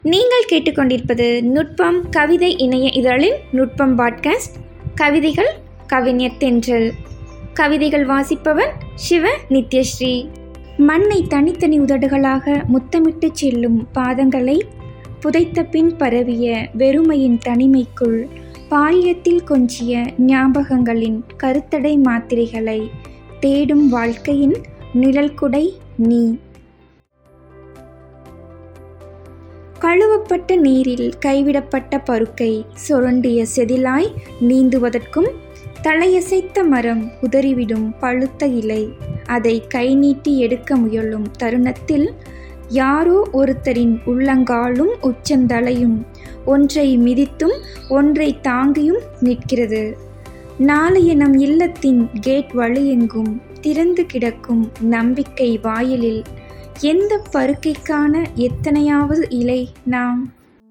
நீங்கள் கேட்டுக்கொண்டிருப்பது நுட்பம் கவிதை இணைய இதழின் நுட்பம் பாட்காஸ்ட் கவிதைகள் கவிஞர் தென்றல் கவிதைகள் வாசிப்பவன் சிவ நித்யஸ்ரீ மண்ணை தனித்தனி உதடுகளாக முத்தமிட்டு செல்லும் பாதங்களை புதைத்த பின் பரவிய வெறுமையின் தனிமைக்குள் பால்யத்தில் கொஞ்சிய ஞாபகங்களின் கருத்தடை மாத்திரைகளை தேடும் வாழ்க்கையின் நிழல்குடை நீ கழுவப்பட்ட நீரில் கைவிடப்பட்ட பருக்கை சுரண்டிய செதிலாய் நீந்துவதற்கும் தலையசைத்த மரம் உதறிவிடும் பழுத்த இலை அதை கை நீட்டி எடுக்க முயலும் தருணத்தில் யாரோ ஒருத்தரின் உள்ளங்காலும் உச்சந்தலையும் ஒன்றை மிதித்தும் ஒன்றை தாங்கியும் நிற்கிறது நாளைய நம் இல்லத்தின் கேட் வழியெங்கும் திறந்து கிடக்கும் நம்பிக்கை வாயிலில் எந்த பருக்கைக்கான எத்தனையாவது இலை நாம்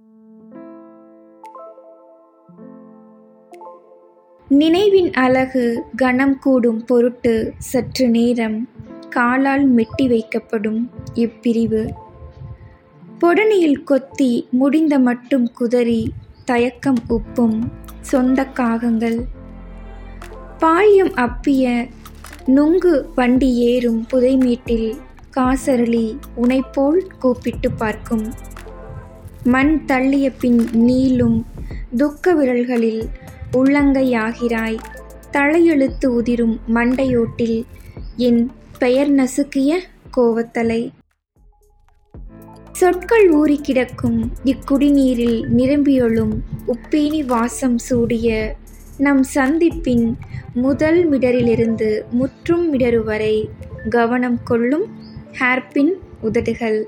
நினைவின் அழகு கணம் கூடும் பொருட்டு சற்று நேரம் காலால் மெட்டி வைக்கப்படும் இப்பிரிவு பொடனியில் கொத்தி முடிந்த மட்டும் குதறி தயக்கம் உப்பும் சொந்த காகங்கள் பாயம் அப்பிய நுங்கு வண்டி ஏறும் புதைமேட்டில் காசரளி உனைப்போல் கூப்பிட்டு பார்க்கும் மண் தள்ளிய பின் நீளும் துக்க விரல்களில் உள்ளங்கையாகிறாய் தலையெழுத்து உதிரும் மண்டையோட்டில் என் பெயர் நசுக்கிய கோவத்தலை சொற்கள் ஊறி கிடக்கும் இக்குடிநீரில் நிரம்பியொழும் உப்பீனி வாசம் சூடிய நம் சந்திப்பின் முதல் மிடரிலிருந்து முற்றும் மிடரு வரை கவனம் கொள்ளும் ஹேர்பின் உதடுகள்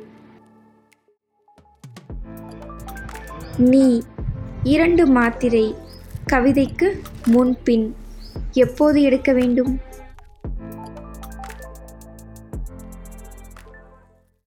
நீ இரண்டு மாத்திரை கவிதைக்கு முன்பின் எப்போது எடுக்க வேண்டும்